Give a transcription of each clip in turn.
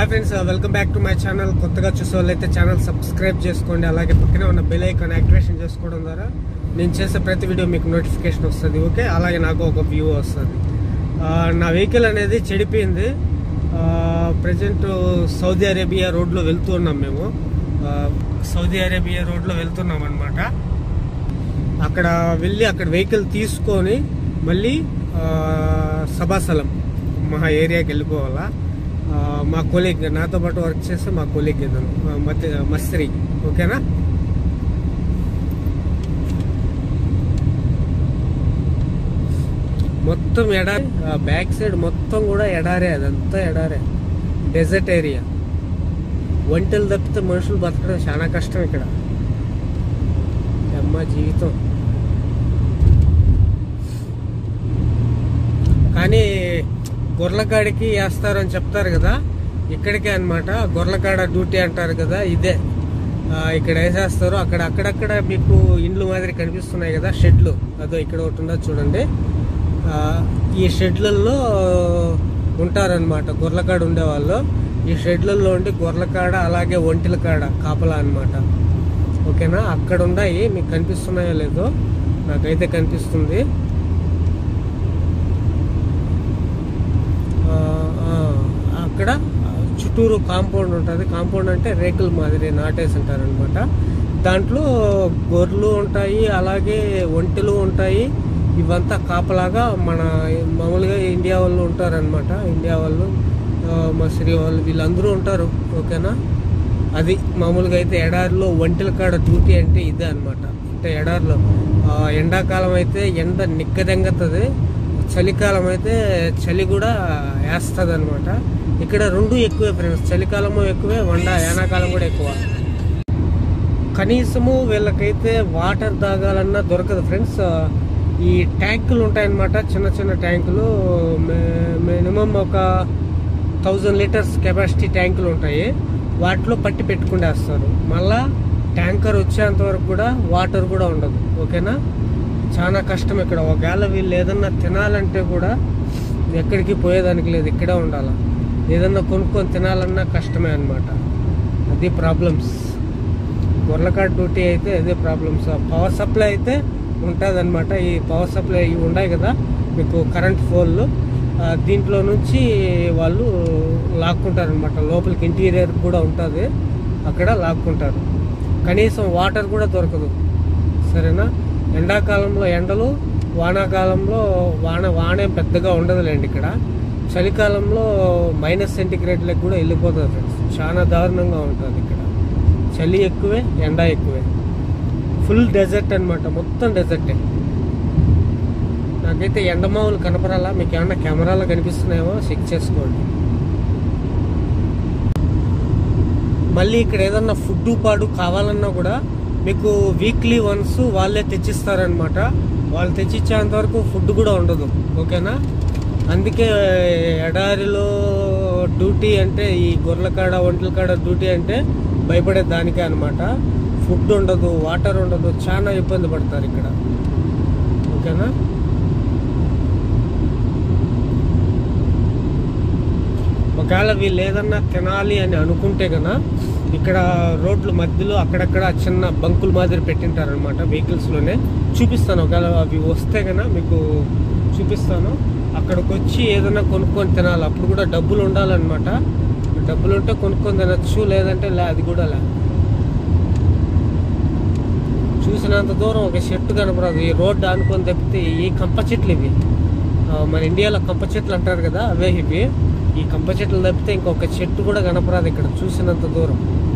Hi friends welcome back to my channel కొత్తగా చూసే వాళ్ళైతే ఛానల్ సబ్స్క్రైబ్ చేసుకోండి అలాగే పక్కనే ఉన్న బెల్ ఐకాన్ యాక్టివేషన్ చేసుకోవడం ద్వారా నేను చేసే ప్రతి వీడియో మీకు నోటిఫికేషన్ వస్తుంది ఓకే అలాగే నాకు ఒక వ్యూ వస్తుంది ఆ, నా వెహికల్ అనేది చెడిపోయింది ప్రజెంట్ సౌదీ అరేబియా రోడ్లో వెళ్తూ ఉన్నాం మేము ఆ, సౌదీ అరేబియా రోడ్లో వెళ్తున్నాం అనమాట అక్కడ వెళ్ళి అక్కడ వెహికల్ తీసుకొని మళ్ళీ ఆ, సభాస్థలం మా ఏరియాకి వెళ్ళిపోవాలా ఆ, మా కొలీగ్ నాతో పాటు వర్క్ చేస్తే మా కొలీగ్ ఇతను ఆ, మతి మస్త్రి ఓకేనా మొత్తం ఎడారి ఆ బ్యాక్ సైడ్ మొత్తం కూడా ఎడారే అదంతా ఎడారే డెజర్ట్ ఏరియా ఒంటెలు తప్పితే మనుషులు బతకడం చాలా కష్టం ఇక్కడ అమ్మ జీవితం కానీ గొర్రెకాడికి వేస్తారని చెప్తారు కదా ఇక్కడికే అన్నమాట గొర్రెకాడ డ్యూటీ అంటారు కదా ఇదే ఆ, ఇక్కడ వేసేస్తారు అక్కడ అక్కడక్కడ మీకు ఇండ్లు మాదిరి కనిపిస్తున్నాయి కదా షెడ్లు అదో ఇక్కడ ఒకటి ఉన్నది చూడండి ఆ, ఈ షెడ్లలో ఉంటారనమాట గొర్రెకాడ ఉండేవాళ్ళు ఈ షెడ్లలో ఉండి గొర్రెకాడ అలాగే ఒంటిల కాడ కాపలా అన్నమాట ఓకేనా అక్కడ ఉన్నాయి మీకు కనిపిస్తున్నాయో లేదో నాకైతే కనిపిస్తుంది ఆ, ఆ, అక్కడ చుట్టూరు కాంపౌండ్ ఉంటుంది కాంపౌండ్ అంటే రేకుల మాదిరి నాటేసి ఉంటారు అనమాట దాంట్లో గొర్రెలు ఉంటాయి అలాగే ఒంటెలు ఉంటాయి ఇవంతా కాపలాగా మన మామూలుగా ఇండియా వాళ్ళు ఉంటారనమాట ఇండియా వాళ్ళు ఆ, మసిరి వాళ్ళు వీళ్ళందరూ ఉంటారు ఓకేనా అది మామూలుగా అయితే ఎడారిలో ఒంటెల కాడ డ్యూటీ అంటే ఇదే అనమాట అంటే ఎడారిలో ఆ, ఎండాకాలం అయితే ఎండ నిక్కదెంగతుంది చలికాలం అయితే చలి కూడా వేస్తుంది అనమాట ఇక్కడ రెండు ఎక్కువే ఫ్రెండ్స్ చలికాలము ఎక్కువే వండ ఎండాకాలం కూడా ఎక్కువ కనీసము వీళ్ళకైతే వాటర్ తాగాలన్నా దొరకదు ఫ్రెండ్స్ ఈ ట్యాంకులు ఉంటాయన్నమాట చిన్న చిన్న ట్యాంకులు మినిమం ఒక థౌజండ్ లీటర్స్ కెపాసిటీ ట్యాంకులు ఉంటాయి వాటిలో పట్టి పెట్టుకుండేస్తారు మళ్ళా ట్యాంకర్ వచ్చేంత వరకు కూడా వాటర్ కూడా ఉండదు ఓకేనా చాలా కష్టం ఇక్కడ ఒకవేళ వీళ్ళు ఏదన్నా తినాలంటే కూడా ఎక్కడికి పోయేదానికి లేదు ఇక్కడే ఉండాలి ఏదన్నా కొనుక్కొని తినాలన్నా కష్టమే అన్నమాట అది ప్రాబ్లమ్స్ గొర్రెకాడ డ్యూటీ అయితే అదే ప్రాబ్లమ్స్ పవర్ సప్లై అయితే ఉంటుంది ఈ పవర్ సప్లై ఇవి ఉన్నాయి కదా మీకు కరెంట్ ఫోన్లు ఆ, దీంట్లో నుంచి వాళ్ళు లాక్కుంటారనమాట లోపలికి ఇంటీరియర్ కూడా ఉంటుంది అక్కడ లాక్కుంటారు కనీసం వాటర్ కూడా దొరకదు సరేనా ఎండాకాలంలో ఎండలు వానాకాలంలో వాన వానే పెద్దగా ఉండదులేండి ఇక్కడ చలికాలంలో మైనస్ సెంటిగ్రేడ్లకు కూడా వెళ్ళిపోతుంది ఫ్రెండ్స్ చాలా దారుణంగా ఉంటుంది ఇక్కడ చలి ఎక్కువే ఎండ ఎక్కువే ఫుల్ డెజర్ట్ అన్నమాట మొత్తం డెజర్టే నాకైతే ఎండమావులు కనపడాలా మీకు ఏమన్నా కెమెరాలో కనిపిస్తున్నాయేమో చెక్ చేసుకోండి మళ్ళీ ఇక్కడ ఏదన్నా ఫుడ్ పాడు కావాలన్నా కూడా మీకు వీక్లీ వన్స్ వాళ్ళే తెచ్చిస్తారనమాట వాళ్ళు తెచ్చిచ్చేంత వరకు ఫుడ్ కూడా ఉండదు ఓకేనా అందుకే ఎడారిలో డ్యూటీ అంటే ఈ గొర్రెల కాడ ఒంట్ల కాడ డ్యూటీ అంటే భయపడే దానికే అనమాట ఫుడ్ ఉండదు వాటర్ ఉండదు చాలా ఇబ్బంది పడతారు ఇక్కడ ఓకేనా ఒకవేళ వీళ్ళు ఏదన్నా తినాలి అని అనుకుంటే గనా ఇక్కడ రోడ్ల మధ్యలో అక్కడక్కడ చిన్న బంకులు మాదిరి పెట్టింటారనమాట వెహికల్స్లోనే చూపిస్తాను ఒకవేళ అవి వస్తే గనా మీకు చూపిస్తాను అక్కడికి వచ్చి ఏదైనా కొనుక్కొని తినాలి అప్పుడు కూడా డబ్బులు ఉండాలన్నమాట డబ్బులు ఉంటే కొనుక్కొని తినచ్చు లేదంటే లే అది కూడా లే చూసినంత దూరం ఒక చెట్టు కనపడదు ఈ రోడ్డు ఆనుకొని తప్పితే ఈ కంప చెట్లు ఇవి ఆ, మన ఇండియాలో కంప చెట్లు అంటారు కదా అవే ఇవి ఈ కంప చెట్లు తప్పితే ఇంకొక చెట్టు కూడా కనపడదు ఇక్కడ చూసినంత దూరం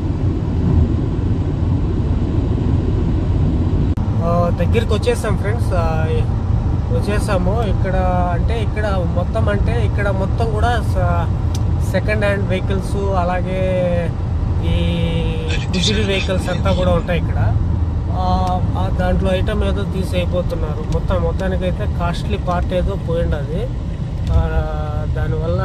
ఆ, దగ్గరికి వచ్చేసాం ఫ్రెండ్స్ ఆ, వచ్చేసాము ఇక్కడ అంటే ఇక్కడ మొత్తం అంటే ఇక్కడ మొత్తం కూడా సెకండ్ హ్యాండ్ వెహికల్స్ అలాగే ఈ గుజిరి వెహికల్స్ అంతా కూడా ఉంటాయి ఇక్కడ ఆ, ఆ దాంట్లో ఐటమ్ ఏదో తీసి అయిపోతున్నారు మొత్తం మొత్తానికైతే కాస్ట్లీ పార్ట్ ఏదో పోయిండది ఆ, దానివల్ల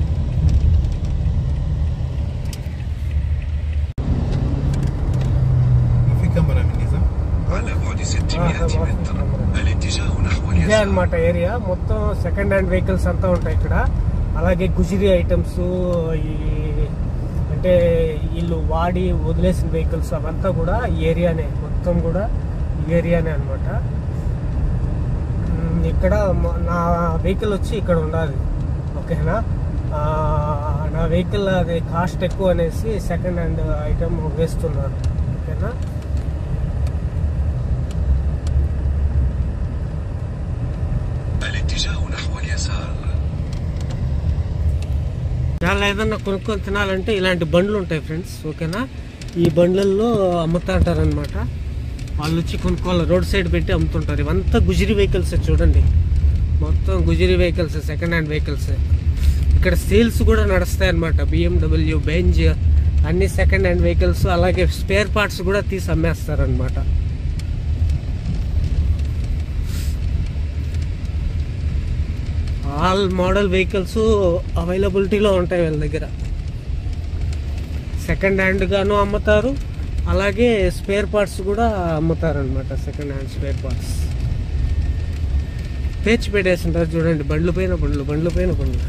في كاميرا من نظام على بعد 600 آه، طبعاً. متر الاتجاه نحو ఇదే اليسار అన్నమాట ఏరియా మొత్తం సెకండ్ హ్యాండ్ వెహికల్స్ అంతా ఉంటాయి ఇక్కడ అలాగే గుజిరీ ఐటమ్స్ ఈ అంటే వీళ్ళు వాడి వదిలేసిన వెహికల్స్ అవంతా కూడా ఈ ఏరియానే మొత్తం కూడా ఈ ఏరియానే అనమాట ఇక్కడ మ- నా వెహికల్ వచ్చి ఇక్కడ ఉండాలి ఓకేనా ఆ, నా వెహికల్ అది కాస్ట్ ఎక్కువ అనేసి సెకండ్ హ్యాండ్ ఐటమ్ వేస్తున్నాను ఓకేనా الاتجاه نحو اليسار చాలా ఏదన్నా కొనుక్కొని తినాలంటే ఇలాంటి బండ్లు ఉంటాయి ఫ్రెండ్స్ ఓకేనా ఈ బండ్లల్లో అమ్ముతా అనమాట వాళ్ళు వచ్చి కొనుక్కోవాలి రోడ్ సైడ్ పెట్టి అమ్ముతుంటారు ఇవంతా గుజిరి వెహికల్స్ చూడండి మొత్తం గుజిరి వెహికల్స్ సెకండ్ హ్యాండ్ వెహికల్స్ ఇక్కడ సేల్స్ కూడా నడుస్తాయి అనమాట బిఎండబ్ల్యూ బెంజ్ అన్ని సెకండ్ హ్యాండ్ వెహికల్స్ అలాగే స్పేర్ పార్ట్స్ కూడా తీసి అమ్మేస్తారనమాట ఆల్ మోడల్ వెహికల్స్ అవైలబిలిటీలో ఉంటాయి వీళ్ళ దగ్గర సెకండ్ హ్యాండ్ గాను అమ్ముతారు అలాగే స్పేర్ పార్ట్స్ కూడా అమ్ముతారు అనమాట సెకండ్ హ్యాండ్ స్పేర్ పార్ట్స్ పేచి పెట్టేసింటారు చూడండి బండ్లు పైన బండ్లు బండ్లు పైన బండ్లు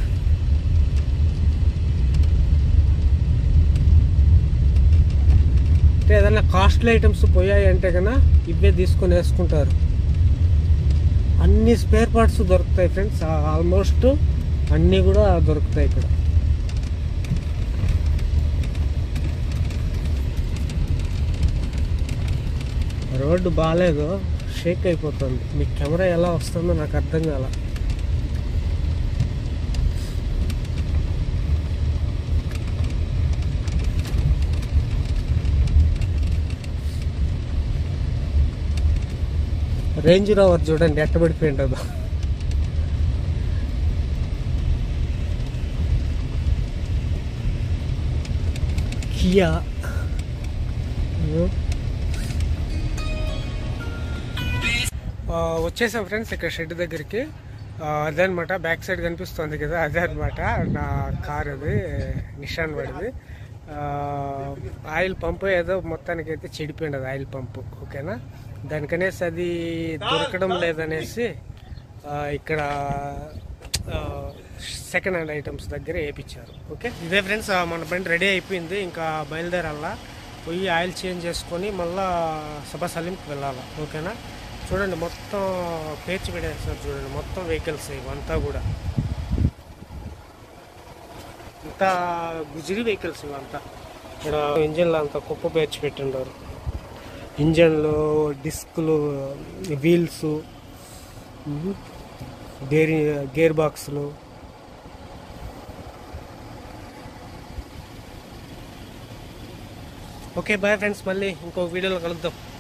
అంటే ఏదైనా కాస్ట్లీ ఐటమ్స్ పోయాయి అంటే కన్నా ఇవే తీసుకొని వేసుకుంటారు అన్ని స్పేర్ పార్ట్స్ దొరుకుతాయి ఫ్రెండ్స్ ఆల్మోస్ట్ అన్నీ కూడా దొరుకుతాయి ఇక్కడ రోడ్డు బాగాలేదు షేక్ అయిపోతుంది మీ కెమెరా ఎలా వస్తుందో నాకు అర్థం కాల రేంజ్ రోవర్ చూడండి ఎట్టబడిపోయింటుందో కియా ఆ, వచ్చేసాం ఫ్రెండ్స్ ఇక్కడ షెడ్ దగ్గరికి ఆ, అదే అనమాట బ్యాక్ సైడ్ కనిపిస్తుంది కదా అదే అనమాట నా కార్ అది నిషాన్ పడింది ఆయిల్ పంపు ఏదో మొత్తానికి అయితే చెడిపోయింది అది ఆయిల్ పంపు ఓకేనా దానికనేసి అది దొరకడం లేదనేసి ఆ, ఇక్కడ సెకండ్ హ్యాండ్ ఐటమ్స్ దగ్గర వేయించారు ఓకే ఇదే ఫ్రెండ్స్ ఆ, మన బండి రెడీ అయిపోయింది ఇంకా బయలుదేరాలా పోయి ఆయిల్ చేంజ్ చేసుకొని మళ్ళా సభా సలీంకి వెళ్ళాలి ఓకేనా చూడండి మొత్తం పేర్చి పెట్టేస్తారు చూడండి మొత్తం వెహికల్స్ ఇవంతా కూడా ఇంత గుజిరి వెహికల్స్ ఇవంతా ఇక్కడ ఇంజన్లో అంతా కుప్ప పేర్చి పెట్టిండారు ఇంజన్లు డిస్కులు వీల్స్ గేర్ గేర్ బాక్సులు ఓకే బాయ్ ఫ్రెండ్స్ మళ్ళీ ఇంకో వీడియోలో కలుద్దాం